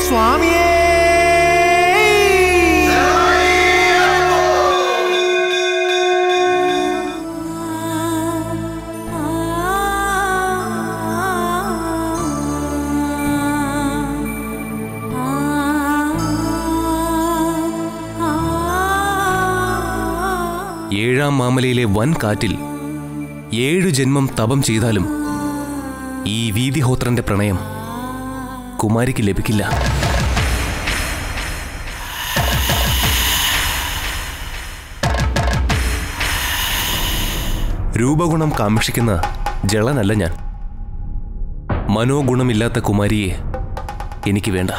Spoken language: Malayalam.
സ്വാമിയേ ഏഴാം മാമലയിലെ വൻ കാറ്റിൽ ഏഴു ജന്മം തപം ചെയ്താലും ഈ വീതിഹോത്രന്റെ പ്രണയം കുമാരിക്ക് ലഭിക്കില്ല രൂപഗുണം കാക്ഷിക്കുന്ന ജളനല്ല ഞാൻ മനോഗുണമില്ലാത്ത കുമാരിയെ എനിക്ക് വേണ്ട